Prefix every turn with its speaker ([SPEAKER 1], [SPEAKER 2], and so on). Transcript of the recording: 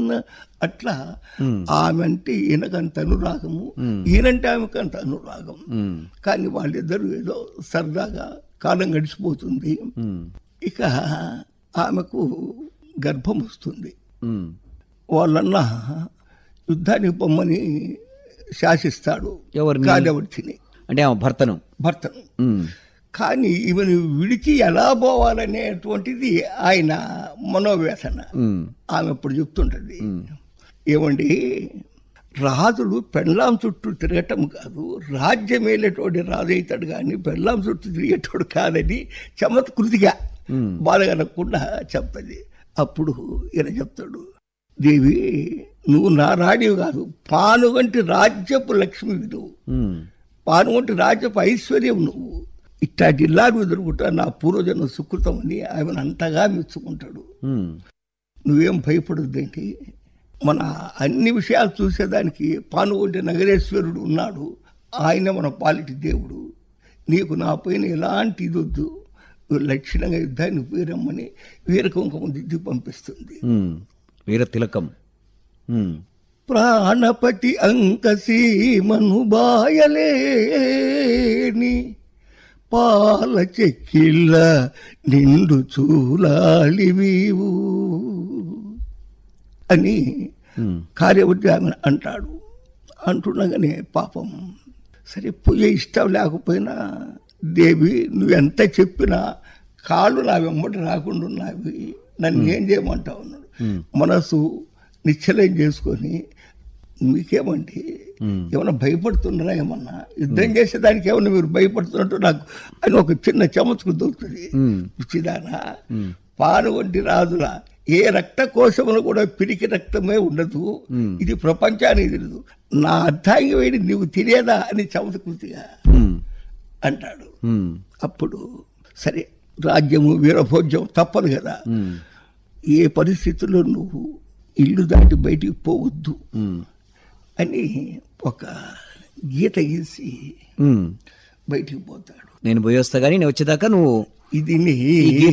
[SPEAKER 1] ఉన్న అట్లా ఆమె అంటే ఈయనకంత అనురాగము ఈయనంటే ఆమెకు అంత అనురాగం
[SPEAKER 2] ఉమ్,
[SPEAKER 1] కానీ వాళ్ళిద్దరూ ఏదో సరదాగా కాలం గడిచిపోతుంది
[SPEAKER 2] ఉమ్,
[SPEAKER 1] ఇక ఆమెకు గర్భం వస్తుంది
[SPEAKER 2] ఉమ్,
[SPEAKER 1] వాళ్ళన్న యుద్ధానికి పొమ్మని శాసిస్తాడు
[SPEAKER 2] ఎవరిని?
[SPEAKER 1] కార్యవర్తిని
[SPEAKER 2] అంటే ఆమె భర్తను
[SPEAKER 1] భర్తను
[SPEAKER 2] ఉమ్,
[SPEAKER 1] కానీ ఈమెను విడిచి ఎలా పోవాలనేటువంటిది ఆయన మనోవేదన
[SPEAKER 2] ఉమ్,
[SPEAKER 1] ఆమె ఇప్పుడు చెప్తుంటది ఏమండి రాజులు పెళ్ళాం చుట్టూ తిరగటం కాదు రాజ్యం వెళ్ళేటోడి రాజు అవుతాడు కానీ పెళ్ళాం చుట్టూ తిరిగేటోడు కాదని చమత్కృతిగా బాధగలకుండా చెప్తుంది అప్పుడు ఈయన చెప్తాడు దేవి నువ్వు నా రాణివి కాదు పాను వంటి రాజ్యపు లక్ష్మివి నువ్వు
[SPEAKER 2] ఉమ్,
[SPEAKER 1] పాను వంటి రాజ్యపు ఐశ్వర్యం నువ్వు ఇట్టా జిల్లాను ఎదుర్కొంటా నా పూర్వజన్మ సుకృతం అని ఆమెను అంతగా మెచ్చుకుంటాడు
[SPEAKER 2] ఉమ్,
[SPEAKER 1] నువ్వేం భయపడొద్దేంటి మన అన్ని విషయాలు చూసేదానికి పానుగొంటి నగరేశ్వరుడు ఉన్నాడు ఆయన మన పాలిటి దేవుడు నీకు నా పైన ఎలాంటి ఇది వద్దు నువ్వు లక్షణంగా యుద్ధాన్ని వీరమ్మని వీరకుంకం దిద్ది పంపిస్తుంది
[SPEAKER 2] ఉమ్, వీర తిలకం ఉమ్,
[SPEAKER 1] ప్రాణపతి అంకసీమను బాయలేని పాల చెక్కిళ్ళ నిండు చూలాలివీవు అని
[SPEAKER 2] ఉమ్,
[SPEAKER 1] కార్యవర్తి ఆమె అంటాడు అంటుండగానే పాపం సరే పోయే ఇష్టం లేకపోయినా దేవి నువ్వు ఎంత చెప్పినా కాళ్ళు నా వెంబడి రాకుండా ఉన్నవి నన్ను ఏం చేయమంటావు అన్నాడు మనసు నిశ్చలం చేసుకొని మీకేమండి ఏమన్నా భయపడుతున్నారా ఏమన్నా యుద్ధం చేసేదానికి ఏమన్నా మీరు భయపడుతున్నట్టు నాకు అని ఒక చిన్న చమత్కు దొరుకుతుంది పిచ్చిదానా పాను వంటి రాజుల ఏ రక్త కోశములు కూడా పిరికి రక్తమే ఉండదు ఇది ప్రపంచానికి తెలియదు నా అర్థాంగి వేడి నీవు తెలియదా అని చమత్కృతిగా
[SPEAKER 2] ఉమ్,
[SPEAKER 1] అంటాడు
[SPEAKER 2] ఉమ్,
[SPEAKER 1] అప్పుడు సరే రాజ్యము వీరభోజ్యం తప్పదు కదా
[SPEAKER 2] ఉమ్,
[SPEAKER 1] ఏ పరిస్థితుల్లో నువ్వు ఇల్లు దాటి బయటికి పోవద్దు
[SPEAKER 2] ఉమ్,
[SPEAKER 1] అని ఒక గీత గీసి
[SPEAKER 2] ఉమ్.
[SPEAKER 1] బయటికి పోతాడు
[SPEAKER 2] నేను పోయి వస్తా కానీ నేను వచ్చేదాకా నువ్వు
[SPEAKER 1] ఇది నీ
[SPEAKER 2] ఈ